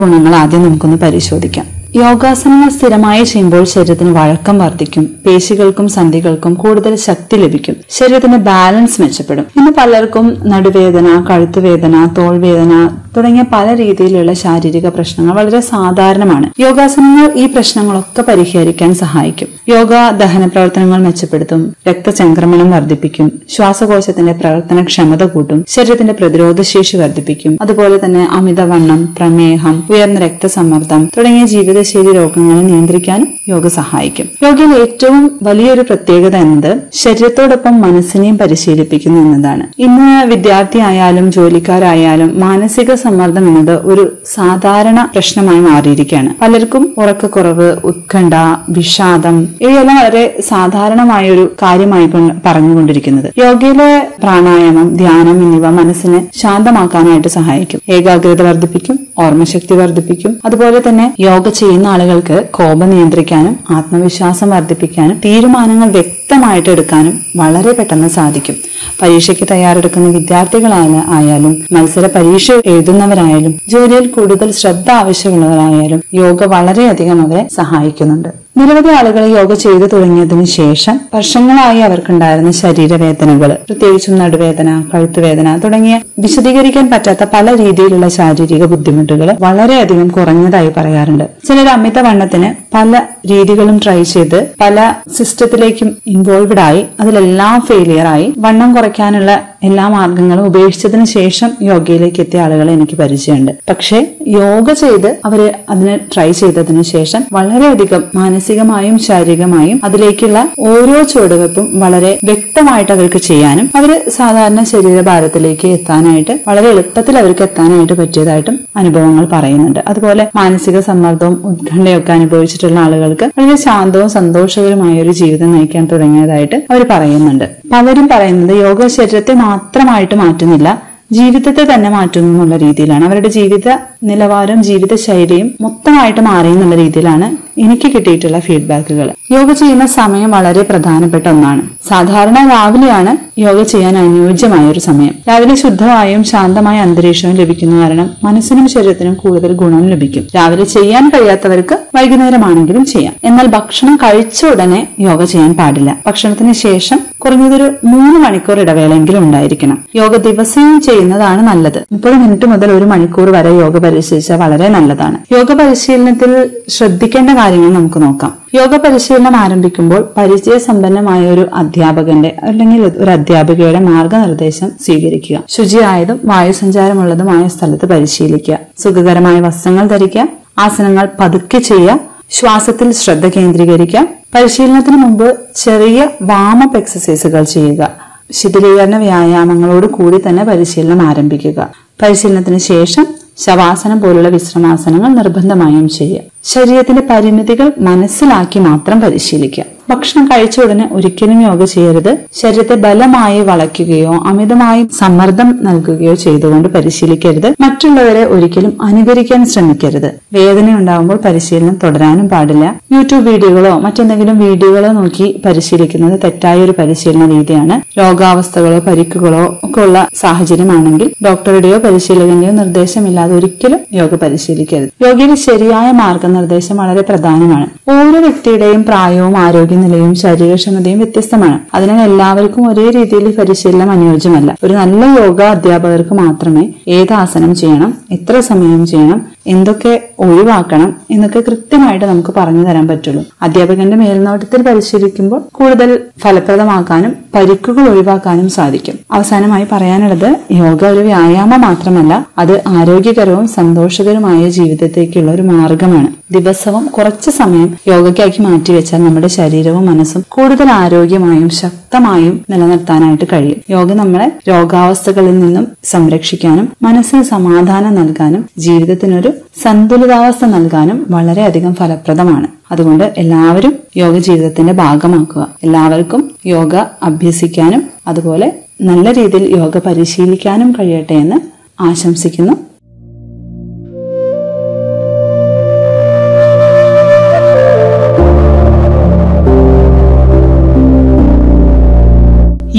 ഗുണങ്ങൾ ആദ്യം നമുക്കൊന്ന് പരിശോധിക്കാം യോഗാസനങ്ങൾ സ്ഥിരമായി ചെയ്യുമ്പോൾ ശരീരത്തിന് വഴക്കം വർദ്ധിക്കും പേശികൾക്കും സന്ധികൾക്കും കൂടുതൽ ശക്തി ലഭിക്കും ശരീരത്തിന്റെ ബാലൻസ് മെച്ചപ്പെടും ഇന്ന് പലർക്കും നടുവേദന കഴുത്തുവേദന തോൾവേദന തുടങ്ങിയ പല രീതിയിലുള്ള ശാരീരിക പ്രശ്നങ്ങൾ വളരെ സാധാരണമാണ് യോഗാസനങ്ങൾ ഈ പ്രശ്നങ്ങളൊക്കെ പരിഹരിക്കാൻ സഹായിക്കും യോഗ ദഹന പ്രവർത്തനങ്ങൾ മെച്ചപ്പെടുത്തും രക്തചംക്രമണം വർദ്ധിപ്പിക്കും ശ്വാസകോശത്തിന്റെ പ്രവർത്തനക്ഷമത കൂട്ടും ശരീരത്തിന്റെ പ്രതിരോധശേഷി വർദ്ധിപ്പിക്കും അതുപോലെ തന്നെ അമിതവണ്ണം പ്രമേഹം ഉയർന്ന രക്തസമ്മർദ്ദം തുടങ്ങിയ ജീവിതശൈലി രോഗങ്ങളെ നിയന്ത്രിക്കാനും യോഗ സഹായിക്കും യോഗയിൽ ഏറ്റവും വലിയൊരു പ്രത്യേകത എന്നത് ശരീരത്തോടൊപ്പം മനസ്സിനെയും പരിശീലിപ്പിക്കുന്നു എന്നതാണ് ഇന്ന് വിദ്യാർത്ഥി ആയാലും ജോലിക്കാരായാലും മാനസിക സമ്മർദ്ദം എന്നത് ഒരു സാധാരണ പ്രശ്നമായി മാറിയിരിക്കുകയാണ് പലർക്കും ഉറക്കക്കുറവ് ഉത്കണ്ഠ വിഷാദം ഇവയെല്ലാം വളരെ സാധാരണമായ ഒരു കാര്യമായി കൊണ്ട് പറഞ്ഞുകൊണ്ടിരിക്കുന്നത് യോഗയിലെ പ്രാണായാമം ധ്യാനം എന്നിവ മനസ്സിനെ ശാന്തമാക്കാനായിട്ട് സഹായിക്കും ഏകാഗ്രത വർദ്ധിപ്പിക്കും ഓർമ്മശക്തി വർദ്ധിപ്പിക്കും അതുപോലെ തന്നെ യോഗ ചെയ്യുന്ന ആളുകൾക്ക് കോപം നിയന്ത്രിക്കാനും ആത്മവിശ്വാസം വർദ്ധിപ്പിക്കാനും തീരുമാനങ്ങൾ വ്യക്തമായിട്ട് എടുക്കാനും വളരെ പെട്ടെന്ന് സാധിക്കും പരീക്ഷയ്ക്ക് തയ്യാറെടുക്കുന്ന വിദ്യാർത്ഥികളായ ആയാലും മത്സര പരീക്ഷ എഴുതുന്നവരായാലും ജോലിയിൽ കൂടുതൽ ശ്രദ്ധ ആവശ്യമുള്ളവരായാലും യോഗ വളരെയധികം അവരെ സഹായിക്കുന്നുണ്ട് നിരവധി ആളുകൾ യോഗ ചെയ്തു തുടങ്ങിയതിനു ശേഷം വർഷങ്ങളായി അവർക്കുണ്ടായിരുന്ന ശരീരവേദനകൾ പ്രത്യേകിച്ചും നടുവേദന കഴുത്തുവേദന തുടങ്ങിയ വിശദീകരിക്കാൻ പറ്റാത്ത പല രീതിയിലുള്ള ശാരീരിക ബുദ്ധിമുട്ടുകൾ വളരെയധികം കുറഞ്ഞതായി പറയാറുണ്ട് ചിലർ അമിതവണ്ണത്തിന് പല രീതികളും ട്രൈ ചെയ്ത് പല സിസ്റ്റത്തിലേക്കും ഇൻവോൾവഡ് ആയി അതിലെല്ലാം ഫെയിലിയർ ആയി വണ്ണം കുറയ്ക്കാനുള്ള എല്ലാ മാർഗങ്ങളും ഉപേക്ഷിച്ചതിന് ശേഷം യോഗയിലേക്ക് എത്തിയ ആളുകളെ എനിക്ക് പരിചയമുണ്ട് പക്ഷേ യോഗ ചെയ്ത് അവര് അതിന് ട്രൈ ചെയ്തതിനു ശേഷം വളരെയധികം മാനസികമായും ശാരീരികമായും അതിലേക്കുള്ള ഓരോ ചുവടുവെപ്പും വളരെ വ്യക്തമായിട്ട് അവർക്ക് ചെയ്യാനും അവര് സാധാരണ ശരീരഭാരത്തിലേക്ക് എത്താനായിട്ട് വളരെ എളുപ്പത്തിൽ അവർക്ക് എത്താനായിട്ട് പറ്റിയതായിട്ടും അനുഭവങ്ങൾ പറയുന്നുണ്ട് അതുപോലെ മാനസിക സമ്മർദ്ദവും ഉത്കണ്ഠയൊക്കെ അനുഭവിച്ചിട്ടുള്ള ആളുകൾക്ക് വളരെ ശാന്തവും സന്തോഷകരമായ ഒരു ജീവിതം നയിക്കാൻ തുടങ്ങിയതായിട്ട് അവർ പറയുന്നുണ്ട് പലരും പറയുന്നത് യോഗ ശരീരത്തെ മാത്രമായിട്ട് മാറ്റുന്നില്ല ജീവിതത്തെ തന്നെ മാറ്റുന്നു എന്നുള്ള രീതിയിലാണ് അവരുടെ ജീവിത നിലവാരം ജീവിത ശൈലിയും മൊത്തമായിട്ട് മാറി എന്നുള്ള രീതിയിലാണ് എനിക്ക് കിട്ടിയിട്ടുള്ള ഫീഡ്ബാക്കുകൾ യോഗ ചെയ്യുന്ന സമയം വളരെ പ്രധാനപ്പെട്ട ഒന്നാണ് സാധാരണ രാവിലെയാണ് യോഗ ചെയ്യാൻ അനുയോജ്യമായ ഒരു സമയം രാവിലെ ശുദ്ധമായും ശാന്തമായ അന്തരീക്ഷവും ലഭിക്കുന്ന കാരണം മനസ്സിനും ശരീരത്തിനും കൂടുതൽ ഗുണം ലഭിക്കും രാവിലെ ചെയ്യാൻ കഴിയാത്തവർക്ക് വൈകുന്നേരമാണെങ്കിലും ചെയ്യാം എന്നാൽ ഭക്ഷണം കഴിച്ച ഉടനെ യോഗ ചെയ്യാൻ പാടില്ല ഭക്ഷണത്തിന് ശേഷം കുറഞ്ഞതൊരു മൂന്ന് മണിക്കൂർ ഇടവേളയെങ്കിലും ഉണ്ടായിരിക്കണം യോഗ ദിവസവും ചെയ്യുന്നതാണ് നല്ലത് മുപ്പത് മിനിറ്റ് മുതൽ ഒരു മണിക്കൂർ വരെ യോഗ പരിശീലിച്ചാൽ വളരെ നല്ലതാണ് യോഗ പരിശീലനത്തിൽ ശ്രദ്ധിക്കേണ്ട കാര്യങ്ങൾ നമുക്ക് നോക്കാം യോഗ പരിശീലനം ആരംഭിക്കുമ്പോൾ പരിചയസമ്പന്നമായ ഒരു അധ്യാപകന്റെ അല്ലെങ്കിൽ ഒരു അധ്യാപികയുടെ മാർഗനിർദ്ദേശം സ്വീകരിക്കുക ശുചിയായതും വായുസഞ്ചാരമുള്ളതുമായ സ്ഥലത്ത് പരിശീലിക്കുക സുഖകരമായ വസ്ത്രങ്ങൾ ധരിക്കുക ആസനങ്ങൾ പതുക്കെ ചെയ്യുക ശ്വാസത്തിൽ ശ്രദ്ധ കേന്ദ്രീകരിക്കുക പരിശീലനത്തിന് മുമ്പ് ചെറിയ വാമപ്പ് എക്സസൈസുകൾ ചെയ്യുക ശിഥിലീകരണ വ്യായാമങ്ങളോട് കൂടി തന്നെ പരിശീലനം ആരംഭിക്കുക പരിശീലനത്തിന് ശേഷം ശവാസനം പോലുള്ള വിശ്രമാസനങ്ങൾ നിർബന്ധമായും ചെയ്യുക ശരീരത്തിന്റെ പരിമിതികൾ മനസ്സിലാക്കി മാത്രം പരിശീലിക്കുക ഭക്ഷണം കഴിച്ച ഉടനെ ഒരിക്കലും യോഗ ചെയ്യരുത് ശരീരത്തെ ബലമായി വളയ്ക്കുകയോ അമിതമായി സമ്മർദ്ദം നൽകുകയോ ചെയ്തുകൊണ്ട് പരിശീലിക്കരുത് മറ്റുള്ളവരെ ഒരിക്കലും അനുകരിക്കാൻ ശ്രമിക്കരുത് വേദന ഉണ്ടാകുമ്പോൾ പരിശീലനം തുടരാനും പാടില്ല യൂട്യൂബ് വീഡിയോകളോ മറ്റെന്തെങ്കിലും വീഡിയോകളോ നോക്കി പരിശീലിക്കുന്നത് തെറ്റായ ഒരു പരിശീലന രീതിയാണ് രോഗാവസ്ഥകളോ പരിക്കുകളോ ഒക്കെ ഉള്ള സാഹചര്യമാണെങ്കിൽ ഡോക്ടറുടെയോ പരിശീലകന്റെയോ നിർദ്ദേശമില്ലാതെ ഒരിക്കലും യോഗ പരിശീലിക്കരുത് യോഗയിൽ ശരിയായ മാർഗനിർദ്ദേശം വളരെ പ്രധാനമാണ് ഓരോ വ്യക്തിയുടെയും പ്രായവും ആരോഗ്യനിലയും ശരീരക്ഷമതയും വ്യത്യസ്തമാണ് അതിനാൽ എല്ലാവർക്കും ഒരേ രീതിയിൽ പരിശീലനം അനുയോജ്യമല്ല ഒരു നല്ല യോഗ അധ്യാപകർക്ക് മാത്രമേ ഏത് ആസനം ചെയ്യണം എത്ര സമയം ചെയ്യണം എന്തൊക്കെ ഒഴിവാക്കണം എന്നൊക്കെ കൃത്യമായിട്ട് നമുക്ക് പറഞ്ഞു തരാൻ പറ്റുള്ളൂ അധ്യാപകന്റെ മേൽനോട്ടത്തിൽ പരിശീലിക്കുമ്പോൾ കൂടുതൽ ഫലപ്രദമാക്കാനും പരിക്കുകൾ ഒഴിവാക്കാനും സാധിക്കും അവസാനമായി പറയാനുള്ളത് യോഗ ഒരു വ്യായാമം മാത്രമല്ല അത് ആരോഗ്യകരവും സന്തോഷകരമായ ജീവിതത്തേക്കുള്ള ഒരു മാർഗമാണ് ദിവസവും കുറച്ച് സമയം യോഗയ്ക്കാക്കി മാറ്റിവെച്ചാൽ നമ്മുടെ ശരീരവും മനസ്സും കൂടുതൽ ആരോഗ്യമായും ശക്തമായും നിലനിർത്താനായിട്ട് കഴിയും യോഗ നമ്മളെ രോഗാവസ്ഥകളിൽ നിന്നും സംരക്ഷിക്കാനും മനസ്സിന് സമാധാനം നൽകാനും ജീവിതത്തിനൊരു സന്തുലിതാവസ്ഥ നൽകാനും വളരെയധികം ഫലപ്രദമാണ് അതുകൊണ്ട് എല്ലാവരും യോഗ ജീവിതത്തിന്റെ ഭാഗമാക്കുക എല്ലാവർക്കും യോഗ അഭ്യസിക്കാനും അതുപോലെ നല്ല രീതിയിൽ യോഗ പരിശീലിക്കാനും കഴിയട്ടെ എന്ന് ആശംസിക്കുന്നു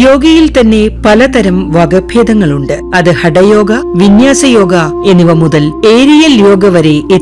യോഗയിൽ തന്നെ പലതരം വകഭേദങ്ങളുണ്ട് അത് ഹഠയോഗ വിന്യാസയോഗ എന്നിവ മുതൽ ഏരിയൽ യോഗ വരെ